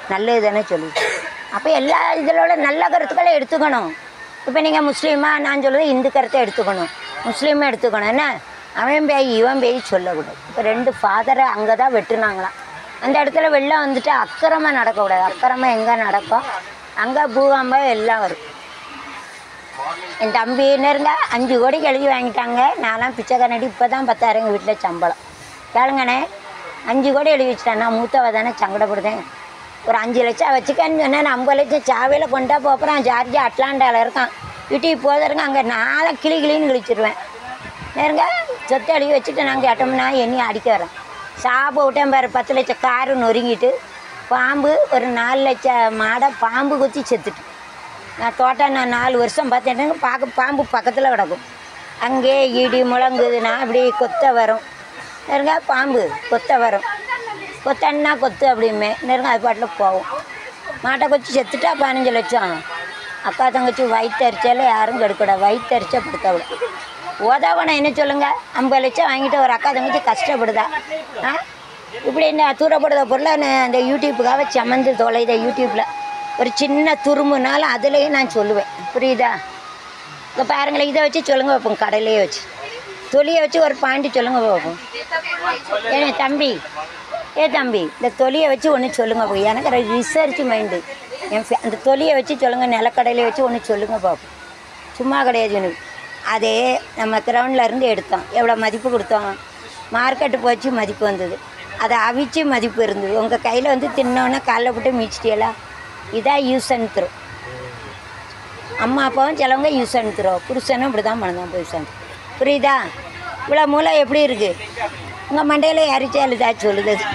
நல்லது தானே சொல்லுது அப்போ எல்லா இதிலோட நல்ல கருத்துக்களை எடுத்துக்கணும் இப்போ நீங்கள் முஸ்லீமா நான் சொல்லுறது இந்து கருத்தை எடுத்துக்கணும் முஸ்லீமை எடுத்துக்கணும் என்ன அவன் பேய் இவன் பேய் சொல்லக்கூடாது இப்போ ரெண்டு ஃபாதரை அங்கே தான் வெட்டுனாங்களாம் அந்த இடத்துல வெள்ளம் வந்துட்டு அக்கிரமாக நடக்கக்கூடாது அக்கிரமாக எங்கே நடக்கும் அங்கே பூகம்பம் எல்லாம் வரும் என் தம்பி நெருங்க அஞ்சு கோடிக்கு எழுதி வாங்கிட்டாங்க நான்லாம் பிச்சைக்காரனடி இப்போ தான் பத்தாயிரம் எங்கள் வீட்டில் சம்பளம் கேளுங்கண்ணே அஞ்சு கோடி எழுதி வச்சுட்டேன் நான் மூத்தவ தானே சங்கடப்படுதேன் ஒரு அஞ்சு லட்சம் வச்சுக்கன்னு சொன்னேன் நான் ஐம்பது லட்சம் சாவையில் கொண்டா போகிறேன் ஜார்ஜி அட்லாண்டாவில் இருக்கான் வீட்டுக்கு போதருங்க அங்கே நாளை கிளி கிளின்னு கிழிச்சிருவேன் நேருங்க சொத்தை எழுதி வச்சுட்டு நாங்கள் கேட்டோம்னா என்னையும் அடிக்க வரேன் சாப்பு விட்டேன் பாரு பத்து லட்சம் காரு நொறுங்கிட்டு பாம்பு ஒரு நாலு லட்சம் மாடை பாம்பு குத்தி செத்துட்டு நான் தோட்டம் நான் நாலு வருஷம் பார்த்தேன் பார்க்க பாம்பு பக்கத்தில் கிடக்கும் அங்கே இடி முழங்குதுன்னா அப்படி கொத்த வரும் நெருங்க பாம்பு கொத்த வரும் கொத்தன்னா கொத்து அப்படிமே நெருங்க அது பாட்டில் போகும் மாட்டை கொச்சி செத்துட்டா பதினஞ்சு லட்சம் அக்கா தங்கச்சி வயிற்றுச்சல யாரும் கெடுக்கூடாது வயிற்றுச்ச படுத்த விட உதவனை என்ன சொல்லுங்க ஐம்பது லட்சம் வாங்கிட்டு ஒரு அக்கா தங்கச்சி கஷ்டப்படுதா ஆ இப்படி இந்த தூரப்படுத பொருளை நான் அந்த யூடியூப்புக்காக சமந்து தொலைத யூடியூப்பில் ஒரு சின்ன துரும்புனாலும் அதுலேயும் நான் சொல்லுவேன் புரியுதா இப்போ பாருங்களேன் இதை வச்சு சொல்லுங்க வைப்போம் கடையிலேயே வச்சு தொலியை வச்சு ஒரு பாயிண்ட் சொல்லுங்க பார்ப்போம் ஏனே தம்பி ஏ தம்பி இந்த தொலியை வச்சு ஒன்று சொல்லுங்க பார்ப்போம் எனக்கு ரிசர்ச் மைண்டு என் ஃபே- அந்த தொலியை வச்சு சொல்லுங்க நிலக்கடையில வச்சு ஒன்று சொல்லுங்க பார்ப்போம் சும்மா கிடையாது எனக்கு அதே நம்ம கிரவுண்டில் இருந்து எடுத்தோம் எவ்வளோ மதிப்பு கொடுத்தோம் மார்க்கெட்டு போச்சு மதிப்பு வந்தது அதை அவிச்சு மதிப்பு இருந்தது உங்கள் கையில் வந்து தின்னோன்னே காலைல போட்டு மீச்சிட்டியலா இதான் யூஸ் அண்ட் த்ரோ அம்மா அப்பாவும் சிலவங்க யூஸ் அண்ட் த்ரோ புருஷனும் இப்படி தான் பண்ணதான் யூஸ் அண்ட் புரியுதா இவ்வளோ மூளை எப்படி இருக்குது உங்கள் மண்டையில் யாரிச்சா எழுதா சொல்லுது அது.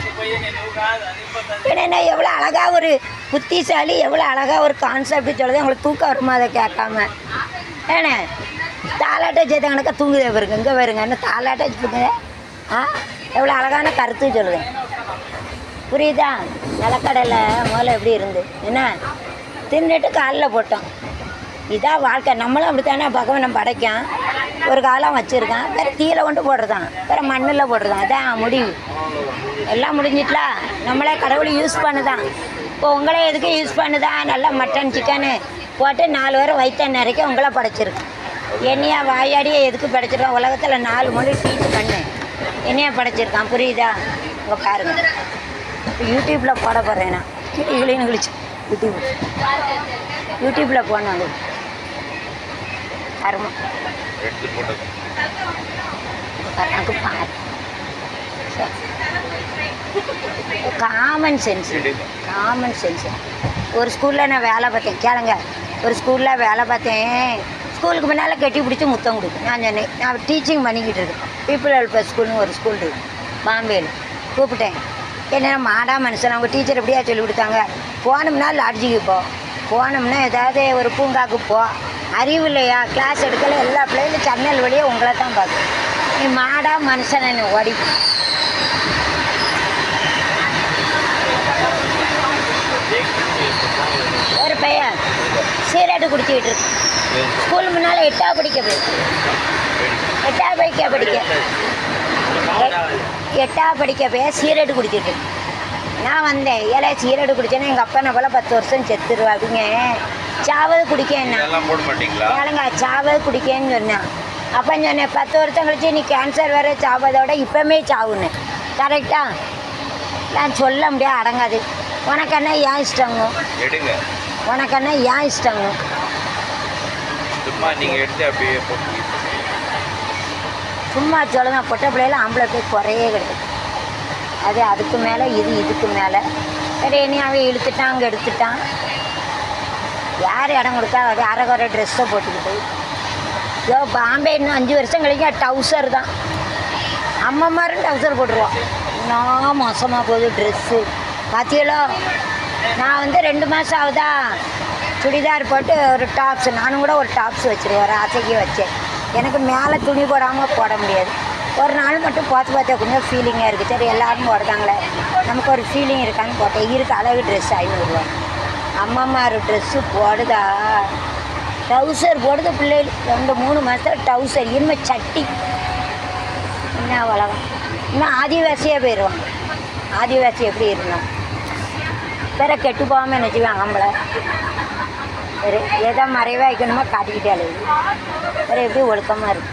ஏன்னா எவ்வளோ அழகாக ஒரு புத்திசாலி எவ்வளோ அழகாக ஒரு கான்செப்ட் சொல்லுது உங்களுக்கு தூக்கம் வருமா அதை கேட்காம ஏண்ணே தாலாட்ட சேர்த்த கணக்காக தூங்குதே பாருங்க இங்கே பாருங்க என்ன தாலாட்ட வச்சுருங்க ஆ எவ்வளோ அழகான கருத்து சொல்லுது புரியுதா நிலக்கடலை முதல்ல எப்படி இருந்து என்ன தின்னுட்டு காலில் போட்டோம் இதான் வாழ்க்கை நம்மளும் அப்படித்தானே பகவான் படைக்கான் ஒரு காலம் வச்சுருக்கான் வேறு தீயில கொண்டு போடுறதான் வேறு மண்ணில் போடுறதான் அதான் முடிவு எல்லாம் முடிஞ்சிட்டா நம்மளே கடவுள் யூஸ் பண்ணுதான் இப்போ உங்களே எதுக்கு யூஸ் பண்ணுதான் நல்லா மட்டன் சிக்கனு போட்டு நாலு பேர் வயிற்ற நிறைக்க உங்களை படைச்சிருக்கு என்னையா வாயாடியே எதுக்கு படைச்சிருக்கான் உலகத்தில் நாலு மொழி டீச் பண்ணு என்னையா படைச்சிருக்கான் புரியுதா இங்கே பாருங்க இப்போ யூடியூப்பில் போட போகிறேன் நான் கிளின்னு கிழிச்சு யூடியூப் யூடியூப்பில் போனோம் அது அருமை எடுத்து போட்டது எனக்கு பாரு காமன் சென்ஸ் காமன் சென்ஸ் ஒரு ஸ்கூலில் நான் வேலை பார்த்தேன் கேளுங்க ஒரு ஸ்கூலில் வேலை பார்த்தேன் ஸ்கூலுக்கு முன்னால் கட்டி பிடிச்சி முத்தம் கொடுக்கும் நான் சொன்னேன் நான் டீச்சிங் பண்ணிக்கிட்டு இருக்கேன் பீப்புள் வெல்ஃபேர் ஸ்கூல்னு ஒரு ஸ்கூல் இருக்கு பாம்பேயில் கூப்பிட்டேன் என்ன மாடா மனுஷன் அவங்க டீச்சர் எப்படியா சொல்லி கொடுத்தாங்க போனோம்னா லாட்ஜிக்கு போ போனோம்னா ஏதாவது ஒரு பூங்காக்கு போ அறிவு இல்லையா கிளாஸ் எடுக்கல எல்லா பிள்ளைகளும் சன்னல் வழியே உங்களை தான் பார்க்கும் நீ மாடா மனுஷன் என்ன ஓடி போ. ஒரு பையன் சீரட்டு குடிச்சிக்கிட்டு இருக்கு ஸ்கூல் முன்னால் எட்டா படிக்க போய் எட்டா படிக்க படிக்க எ- எட்டா படிக்க போய் சீரட்டு குடிச்சிட்டு இருக்கு. நான் வந்தேன் ஏழை சீரட்டு குடிச்சேன்னா எங்கள் அப்பா நான் போல பத்து வருஷம் செத்துருவாங்க சாவது குடிக்கேன்னா இதெல்லாம் போட மாட்டீங்களா ஏழுங்க சாவது குடிக்கேன்னு சொன்னேன் அப்போ சொன்னேன் பத்து வருஷம் கழிச்சு நீ கேன்சர் வேற சாவதோட இப்போமே சாவுன்னு கரெக்டா நான் சொல்ல முடியாது அடங்காது உனக்கு என்ன ஏன் இஷ்டங்க எடுங்க உனக்கு என்ன ஏன் இஷ்டங்க சும்மா நீங்க எடுத்து அப்படியே போட்டு சும்மா சொல்லுங்க பொட்டை பிள்ளையில ஆம்பளை போய் குறையே கிடையாது அது அதுக்கு மேலே இது இதுக்கு மேலே சரி இனி அவன் இழுத்துட்டான் அங்கே எடுத்துட்டான் யார் இடம் கொடுத்தா அது அரைகுறை ட்ரெஸ்ஸை போட்டுக்கிட்டு யோ பாம்பே இன்னும் அஞ்சு வருஷம் கழிக்க டவுசர் தான் அம்மம்மாரும் டவுசர் போட்டுருவோம் இன்னும் மோசமாக போகுது ட்ரெஸ்ஸு பார்த்தீங்களோ நான் வந்து ரெண்டு மாதம் ஆகுதா சுடிதார் போட்டு ஒரு டாப்ஸ் நானும் கூட ஒரு டாப்ஸ் வச்சுருவேன் ஒரு ஆசைக்கு வச்சேன் எனக்கு மேலே துணி போடாமல் போட முடியாது ஒரு நாள் மட்டும் பார்த்து பார்த்தா கொஞ்சம் ஃபீலிங்காக இருக்குது சரி எல்லாரும் போடுறாங்களே நமக்கு ஒரு ஃபீலிங் இருக்கான்னு போட்டேன் இருக்கு அழகு ட்ரெஸ் ஐநூறுரூவா அம்மம்மா ஒரு ட்ரெஸ்ஸு போடுதா டவுசர் போடுது பிள்ளைகள் ரெண்டு மூணு மாதத்தில் டவுசர் இனிமே சட்டி என்ன உலகம் இன்னும் ஆதிவாசியாக போயிடுவாங்க ஆதிவாசி எப்படி இருந்தான் வேற கெட்டு போகாமல் என்ன செய்வான் ஆம்பளை வேறு எதை மறைவாக வைக்கணுமோ காட்டிக்கிட்டே அழுது வேறு எப்படி ஒழுக்கமாக இருக்கு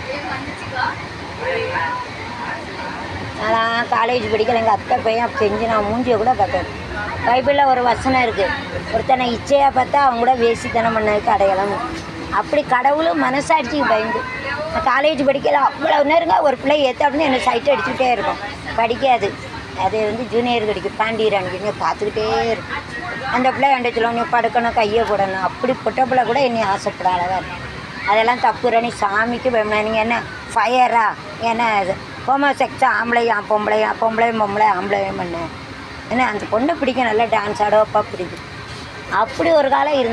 நான் காலேஜ் படிக்கல எங்கள் அத்தை பையன் செஞ்சு நான் மூஞ்சியை கூட பார்த்தேன் பைபிளில் ஒரு வசனம் இருக்குது ஒருத்தனை இச்சையாக பார்த்தா அவங்க கூட வேசித்தனம் பண்ணதுக்கு அடையாளம் அப்படி கடவுளும் மனசாட்சிக்கு பயந்து நான் காலேஜ் படிக்கல அவ்வளோ நேரங்க ஒரு பிள்ளை ஏற்ற அப்படின்னு என்னை சைட் அடிச்சுக்கிட்டே இருக்கும் படிக்காது அது வந்து ஜூனியர் கிடைக்கும் பாண்டியராணிங்க பார்த்துக்கிட்டே இருக்கும் அந்த பிள்ளை என்கிட்ட சொல்லுவோம் நீ படுக்கணும் கையை போடணும் அப்படி பொட்ட பிள்ளை கூட என்னை ஆசைப்பட அழகாக இருக்கும் அதெல்லாம் தப்புற நீ சாமிக்கு பயப்பட நீங்கள் என்ன ஃபயரா என்ன இது ஹோமோசெக்ஸா ஆம்பளையா பொம்பளையா பொம்பளையும் பொம்பளை ஆம்பளையும் பண்ண ஏன்னா அந்த பொண்ணை பிடிக்கும் நல்லா டான்ஸ் ஆட வைப்பா பிடிக்கும் அப்படி ஒரு காலம் இருந்து